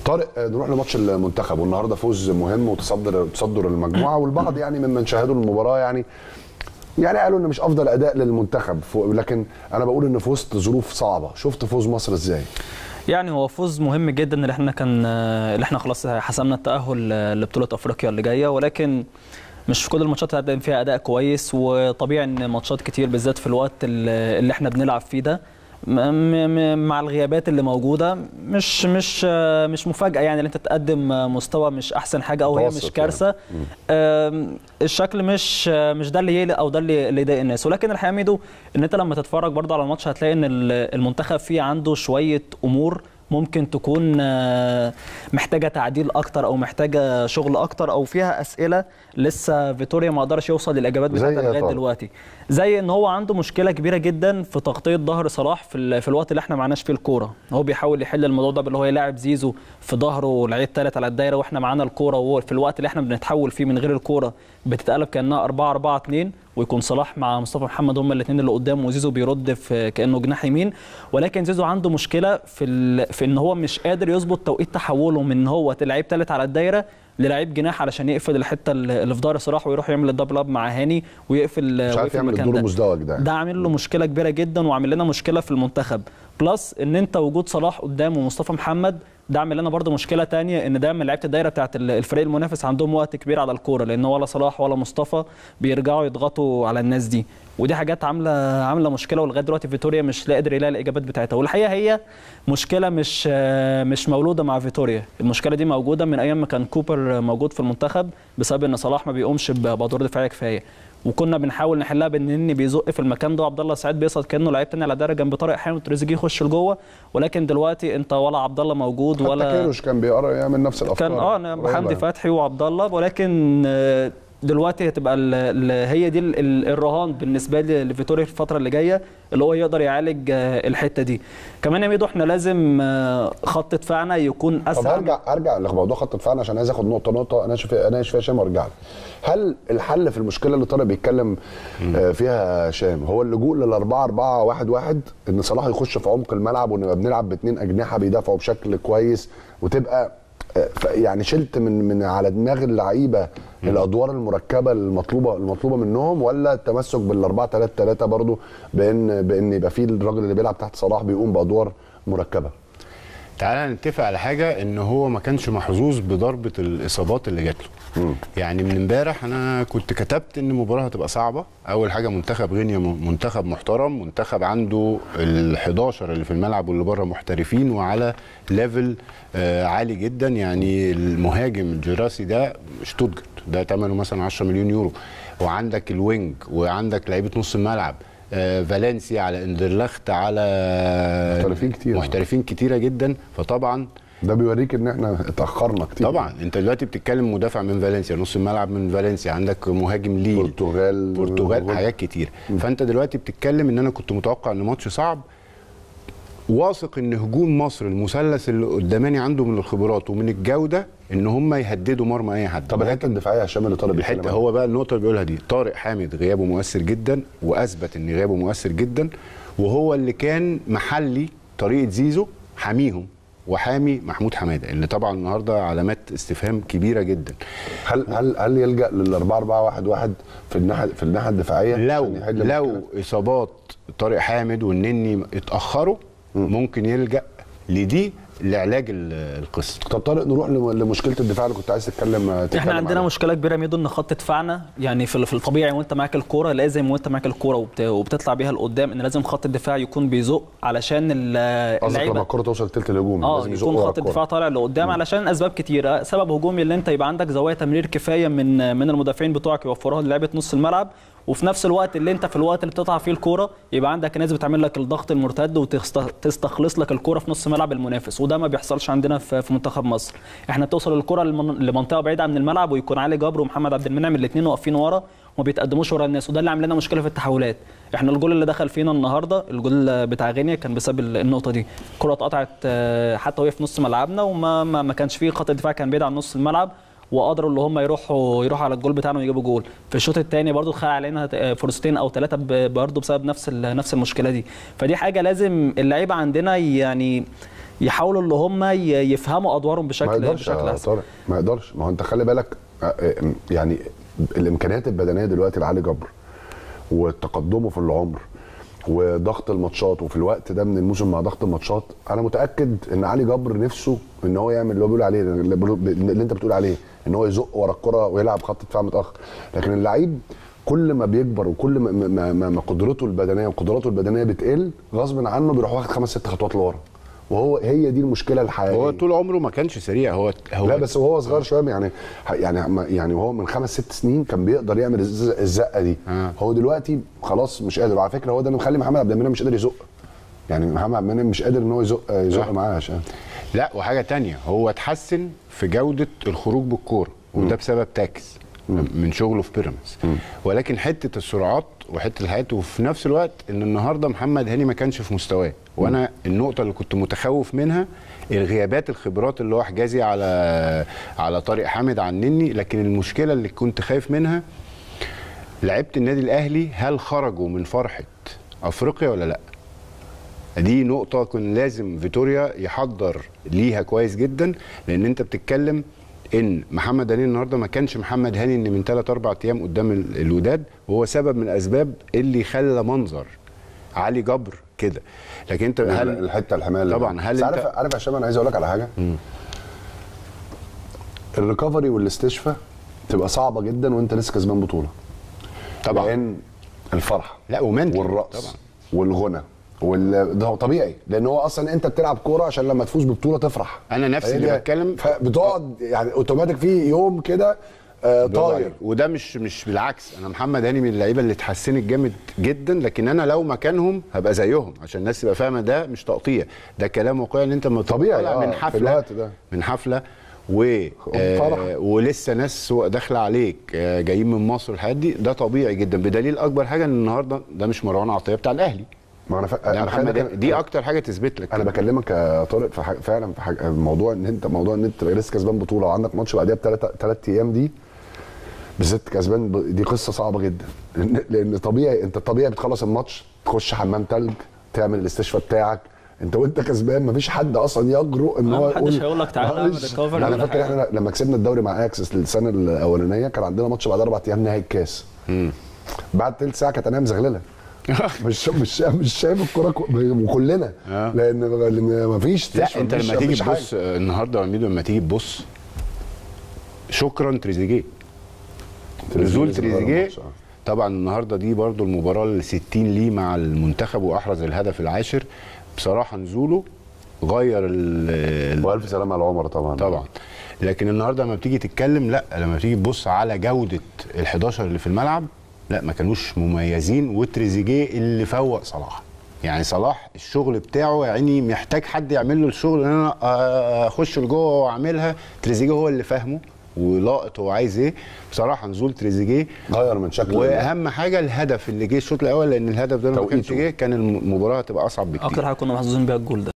طارق آه، نروح لماتش المنتخب والنهارده فوز مهم وتصدر تصدر المجموعه والبعض يعني ممن شاهدوا المباراه يعني يعني قالوا ان مش افضل اداء للمنتخب فوق- لكن انا بقول ان في وسط ظروف صعبه شفت فوز مصر ازاي يعني هو فوز مهم جدا اللي احنا كان اللي احنا خلاص حسمنا التاهل لبطوله افريقيا اللي جايه ولكن مش في كل الماتشات هتقدم فيها اداء كويس وطبيعي ان ماتشات كتير بالذات في الوقت اللي اللي احنا بنلعب فيه ده م- م- مع الغيابات اللي موجوده مش مش مش مفاجاه يعني ان انت تقدم مستوى مش احسن حاجه او هي متوسط مش كارثه آم، الشكل مش مش ده اللي يقلق او ده اللي اللي يضايق الناس ولكن الحقيقه ميدو ان انت لما تتفرج برضه على الماتش هتلاقي ان ال- المنتخب فيه عنده شويه امور ممكن تكون آه، محتاجه تعديل اكتر او محتاجه شغل اكتر او فيها اسئله لسه فيتوريا ما قدرش يوصل للاجابات زي بتاعتها إيه يا لغايه طارق؟ دلوقتي زي ان هو عنده مشكله كبيره جدا في تغطيه ظهر صلاح في, ال- في الوقت اللي احنا معناش فيه الكوره هو بيحاول يحل الموضوع ده باللي هو يلاعب زيزو في ظهره لعيب ثالث على الدايره واحنا معانا الكوره وهو في الوقت اللي احنا بنتحول فيه من غير الكوره بتتقلب كانها 4 4 2 ويكون صلاح مع مصطفى محمد هم الاثنين اللي قدام وزيزو بيرد في كانه جناح يمين ولكن زيزو عنده مشكله في ال... في ان هو مش قادر يظبط توقيت تحوله من هو لعيب ثالث على الدايره للعيب جناح علشان يقفل الحته اللي في ظهر صلاح ويروح يعمل الدبل اب مع هاني ويقفل مش عارف ويقفل يعمل المكان الدور ده. المزدوج ده ده عامل له مشكله كبيره جدا وعامل لنا مشكله في المنتخب بلس ان انت وجود صلاح قدام ومصطفى محمد ده عامل لنا برده مشكله تانية ان دايما لعيبه الدايره بتاعت ال- الفريق المنافس عندهم وقت كبير على الكوره لان ولا صلاح ولا مصطفى بيرجعوا يضغطوا على الناس دي ودي حاجات عامله عامله مشكله ولغايه دلوقتي فيتوريا مش لا قادر يلاقي الاجابات بتاعتها والحقيقه هي مشكله مش مش مولوده مع فيتوريا المشكله دي موجوده من ايام ما كان كوبر موجود في المنتخب بسبب ان صلاح ما بيقومش ب- بادوار دفاعيه كفايه وكنا بنحاول نحلها بان اني بيزق في المكان ده وعبد الله سعيد بيصعد كانه لعيب تاني على دايره جنب طارق حامد وتريزيجيه يخش لجوه ولكن دلوقتي انت ولا عبد الله موجود حتى ولا كيروش كان بيقرا يعمل نفس الافكار كان اه أنا قريبة حمدي يعني. فتحي وعبد الله ولكن آه، دلوقتي هتبقى ال- ال- هي دي ال- ال- الرهان بالنسبه لي لفيتوريا في الفتره اللي جايه اللي هو يقدر يعالج آه، الحته دي كمان يا ميدو احنا لازم آه، خط دفاعنا يكون طب اسرع هرجع ارجع لموضوع خط الدفاع عشان عايز اخد نقطه نقطه اناقش فيها اناقش فيها هشام وارجع لك. هل الحل في المشكله اللي طارق بيتكلم آه، فيها هشام هو اللجوء لل 4 4 1 1 ان صلاح يخش في عمق الملعب ونبقى بنلعب باثنين اجنحه بيدافعوا بشكل كويس وتبقى آه، ف- يعني شلت من من على دماغ اللعيبه الادوار المركبه المطلوبه المطلوبه منهم ولا التمسك بال 4 3 3 برضه بان بان يبقى في الراجل اللي بيلعب تحت صلاح بيقوم بادوار مركبه تعالى نتفق على حاجه ان هو ما كانش محظوظ بضربه الاصابات اللي جات له يعني من امبارح انا كنت كتبت ان المباراه هتبقى صعبه اول حاجه منتخب غينيا م- منتخب محترم منتخب عنده ال 11 اللي في الملعب واللي بره محترفين وعلى ليفل آه عالي جدا يعني المهاجم الجراسي ده شتوتجارت ده ثمنه مثلا 10 مليون يورو وعندك الوينج وعندك لعيبه نص الملعب آه فالنسيا على اندرلخت على محترفين كتير. محترفين كتيره جدا فطبعا ده بيوريك ان احنا اتاخرنا كتير طبعا انت دلوقتي بتتكلم مدافع من فالنسيا نص الملعب من فالنسيا عندك مهاجم ليل برتغال برتغال حاجات كتير فانت دلوقتي بتتكلم ان انا كنت متوقع ان ماتش صعب واثق ان هجوم مصر المثلث اللي قداماني عنده من الخبرات ومن الجوده ان هم يهددوا مرمى اي حد طب الحته الدفاعيه هشام اللي طالب بيتكلم الحته عنها. هو بقى النقطه اللي بيقولها دي طارق حامد غيابه مؤثر جدا واثبت ان غيابه مؤثر جدا وهو اللي كان محلي طريقه زيزو حاميهم وحامي محمود حماده اللي طبعا النهارده علامات استفهام كبيره جدا هل هل هل يلجا لل 4 4 1 1 في الناحيه في الناحيه الدفاعيه لو عشان يحل لو المشكلة؟ اصابات طارق حامد والنني اتاخروا ممكن يلجا لدي لعلاج ال- القصه طب طارق نروح لم- لمشكله الدفاع اللي كنت عايز تتكلم تتكلم احنا عندنا عنها. مشكله كبيره ميدو ان خط دفاعنا يعني في في الطبيعي وانت معاك الكوره لازم وانت معاك الكوره وبت- وبتطلع بيها لقدام ان لازم خط الدفاع يكون بيزق علشان ال- قصدك لما اللعيبه الكره توصل تلت الهجوم اه لازم يزقوا يكون ورا خط الكرة. الدفاع طالع لقدام علشان اسباب كتيره سبب هجومي اللي انت يبقى عندك زوايا تمرير كفايه من من المدافعين بتوعك يوفروها للعيبه نص الملعب وفي نفس الوقت اللي انت في الوقت اللي بتقطع فيه الكوره يبقى عندك ناس بتعمل لك الضغط المرتد وتستخلص لك الكوره في نص ملعب المنافس وده ما بيحصلش عندنا في في منتخب مصر احنا بتوصل الكوره لمن- لمنطقه بعيده عن الملعب ويكون علي جبر ومحمد عبد المنعم الاثنين واقفين ورا وما بيتقدموش ورا الناس وده اللي عامل لنا مشكله في التحولات احنا الجول اللي دخل فينا النهارده الجول بتاع غينيا كان بسبب ال- النقطه دي الكره اتقطعت آه، حتى وهي في نص ملعبنا وما ما ما كانش فيه خط الدفاع كان بعيد عن نص الملعب وقدروا اللي هم يروحوا يروحوا على الجول بتاعنا ويجيبوا جول في الشوط الثاني برضو اتخلق علينا آه، فرصتين او ثلاثه برضو بسبب نفس ال- نفس المشكله دي فدي حاجه لازم اللعيبه عندنا يعني يحاولوا اللي هم ي- يفهموا ادوارهم ما بشكل يقدرش بشكل يا احسن طارق ما يقدرش ما هو انت خلي بالك آه، آه، يعني الامكانيات البدنيه دلوقتي لعلي جبر وتقدمه في العمر وضغط الماتشات وفي الوقت ده من الموسم مع ضغط الماتشات انا متاكد ان علي جبر نفسه ان هو يعمل اللي هو بيقول عليه اللي اللي انت بتقول عليه ان هو يزق ورا الكره ويلعب خط دفاع متاخر لكن اللعيب كل ما بيكبر وكل ما, ما, ما, ما قدرته البدنيه وقدراته البدنيه بتقل غصب عنه بيروح واخد خمس ست خطوات لورا وهو هي دي المشكله الحقيقيه هو طول عمره ما كانش سريع هو هو لا بس وهو صغير شويه يعني يعني يعني وهو من خمس ست سنين كان بيقدر يعمل الز- الزقه دي آه. هو دلوقتي خلاص مش قادر وعلى فكره هو ده اللي مخلي محمد عبد المنعم مش قادر يزق يعني محمد عبد المنعم مش قادر ان هو يزق يزق صح. معاه عشان لا وحاجه تانية هو اتحسن في جوده الخروج بالكوره وده بسبب تاكس من شغله في بيراميدز ولكن حته السرعات وحته الحياه وفي نفس الوقت ان النهارده محمد هاني ما كانش في مستواه وانا النقطه اللي كنت متخوف منها الغيابات الخبرات اللي هو حجازي على على طارق حامد عنني لكن المشكله اللي كنت خايف منها لعيبه النادي الاهلي هل خرجوا من فرحه افريقيا ولا لا دي نقطة كان لازم فيتوريا يحضر ليها كويس جدا لأن أنت بتتكلم إن محمد هاني النهارده ما كانش محمد هاني إن من ثلاث أربع أيام قدام ال- الوداد وهو سبب من الأسباب اللي خلى منظر علي جبر كده لكن أنت هل الحته الحمايه اللي طبعا، بقى. هل بس عارف أنت- عارف يا هشام انا عايز اقول لك على حاجه الريكفري والاستشفاء تبقى صعبه جدا وانت لسه كسبان بطوله طبعا لان الفرحه لا ومنتل والرقص طبعا والغنى وال... ده هو طبيعي لان هو اصلا انت بتلعب كوره عشان لما تفوز ببطوله تفرح أنا نفسي فهي اللي دي- بتكلم- فبتقعد يعني اوتوماتيك في يوم كده آه برافو طاير عليك. وده مش مش بالعكس انا محمد هاني من اللعيبه اللي اتحسنت جامد جدا لكن انا لو مكانهم هبقى زيهم عشان الناس تبقى فاهمه ده مش تقطيع ده كلام واقعي ان انت لما تبقى طبيعي، طالع آه، من في حفله الوقت ده. من حفله و فرح. آه ولسه ناس سواء داخله عليك آه جايين من مصر والحاجات دي ده طبيعي جدا بدليل اكبر حاجه ان النهارده ده مش مروان عطيه بتاع الاهلي ما انا ف... ده أنا محمد خلي- هاني. دي اكتر حاجه تثبت لك انا بكلمك يا طارق في حاجة فعلا في حاجة موضوع ان انت موضوع ان انت تبقى لسه كسبان بطوله وعندك ماتش بعديها بثلاث ثلاث ايام دي بالذات كسبان ب... دي قصه صعبه جدا لان, لأن طبيعي انت طبيعي بتخلص الماتش تخش حمام تلج تعمل الاستشفاء بتاعك انت وانت كسبان مفيش حد اصلا يجرؤ ان آه، هو محدش هيقول لك تعالى اعمل معلش. recovery انا ولا فاكر حاجة. احنا لما كسبنا الدوري مع اكسس السنه الاولانيه كان عندنا ماتش بعد اربع ايام نهائي الكاس بعد تلت ساعه كانت انا مزغلله مش مش مش شايف الكوره كو- وكلنا آه. لان لان مفيش لا استشفاء، انت مفيش- لما تيجي مفيش حاجة. تبص آه، النهارده يا ميدو لما تيجي تبص شكرا تريزيجيه نزول تريزيجيه الماتش، آه. طبعا النهارده دي برضو المباراه ال 60 ليه مع المنتخب واحرز الهدف العاشر بصراحه نزوله غير ال- ال- والف سلامه على عمر طبعا طبعا لكن النهارده لما بتيجي تتكلم لا لما تيجي تبص على جوده ال 11 اللي في الملعب لا ما كانوش مميزين وتريزيجيه اللي فوق صلاح يعني صلاح الشغل بتاعه يعني محتاج حد يعمل له الشغل ان انا اخش لجوه واعملها تريزيجيه هو اللي فاهمه ولاقط هو عايز ايه بصراحه نزول تريزيجيه غير من شكل واهم حاجه الهدف اللي جه الشوط الاول لان الهدف ده لو ما كانش توقيته. جه كان المباراه هتبقى اصعب بكتير اكتر حاجه كنا محظوظين بيها الجول ده